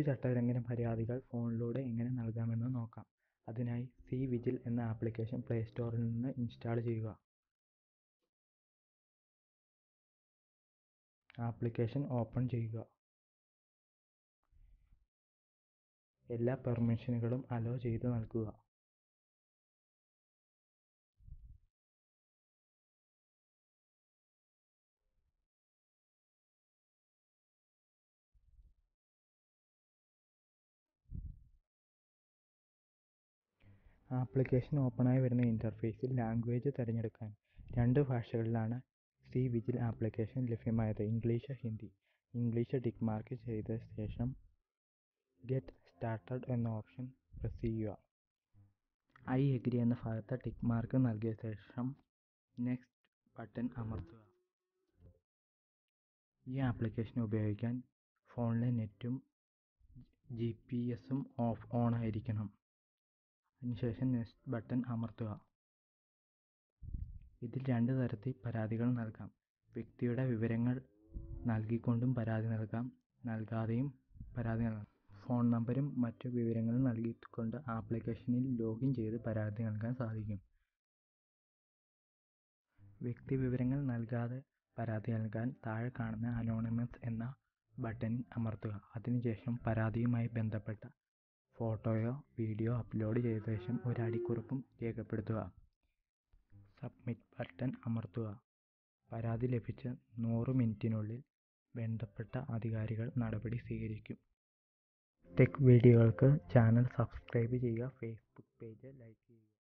ചട്ടലംഘന പരാതികൾ ഫോണിലൂടെ എങ്ങനെ നൽകാമെന്ന് നോക്കാം അതിനായി സി വിജിൽ എന്ന ആപ്ലിക്കേഷൻ പ്ലേ സ്റ്റോറിൽ നിന്ന് ഇൻസ്റ്റാൾ ചെയ്യുക ആപ്ലിക്കേഷൻ ഓപ്പൺ ചെയ്യുക എല്ലാ പെർമിഷനുകളും അലോ ചെയ്ത് നൽകുക ആപ്ലിക്കേഷൻ ഓപ്പണായി വരുന്ന ഇൻ്റർഫേസിൽ ലാംഗ്വേജ് തിരഞ്ഞെടുക്കാൻ രണ്ട് ഭാഷകളിലാണ് സി വിജിൽ ആപ്ലിക്കേഷൻ ലഭ്യമായത് English Hindi English tick mark ചെയ്ത ശേഷം ഗെറ്റ് സ്റ്റാർട്ടഡ് എന്ന ഓപ്ഷൻ പ്രസ് ചെയ്യുക ഐ എഗ്രി എന്ന ഭാഗത്ത് ടിക്ക് മാർക്ക് നൽകിയ ശേഷം നെക്സ്റ്റ് ബട്ടൺ അമർത്തുക ഈ ആപ്ലിക്കേഷൻ ഉപയോഗിക്കാൻ ഫോണിലെ നെറ്റും ജി പി എസും ഓഫ് ഓൺ ആയിരിക്കണം അതിനുശേഷം നെക്സ്റ്റ് ബട്ടൺ അമർത്തുക ഇതിൽ രണ്ട് തരത്തിൽ പരാതികൾ നൽകാം വ്യക്തിയുടെ വിവരങ്ങൾ നൽകിക്കൊണ്ടും പരാതി നൽകാം നൽകാതെയും പരാതി നൽകാം ഫോൺ നമ്പരും മറ്റു വിവരങ്ങളും നൽകിക്കൊണ്ട് ആപ്ലിക്കേഷനിൽ ലോഗിൻ ചെയ്ത് പരാതി നൽകാൻ സാധിക്കും വ്യക്തി വിവരങ്ങൾ നൽകാതെ പരാതി നൽകാൻ താഴെ കാണുന്ന അനോണിമസ് എന്ന ബട്ടണിൽ അമർത്തുക അതിനുശേഷം പരാതിയുമായി ബന്ധപ്പെട്ട ഫോട്ടോയോ വീഡിയോ അപ്ലോഡ് ചെയ്ത ശേഷം ഒരു അടിക്കുറിപ്പും രേഖപ്പെടുത്തുക സബ്മിറ്റ് ബട്ടൺ അമർത്തുക പരാതി ലഭിച്ച നൂറ് മിനിറ്റിനുള്ളിൽ ബന്ധപ്പെട്ട അധികാരികൾ നടപടി സ്വീകരിക്കും ടെക് വീഡിയോകൾക്ക് ചാനൽ സബ്സ്ക്രൈബ് ചെയ്യുക ഫേസ്ബുക്ക് പേജ് ലൈക്ക് ചെയ്യുക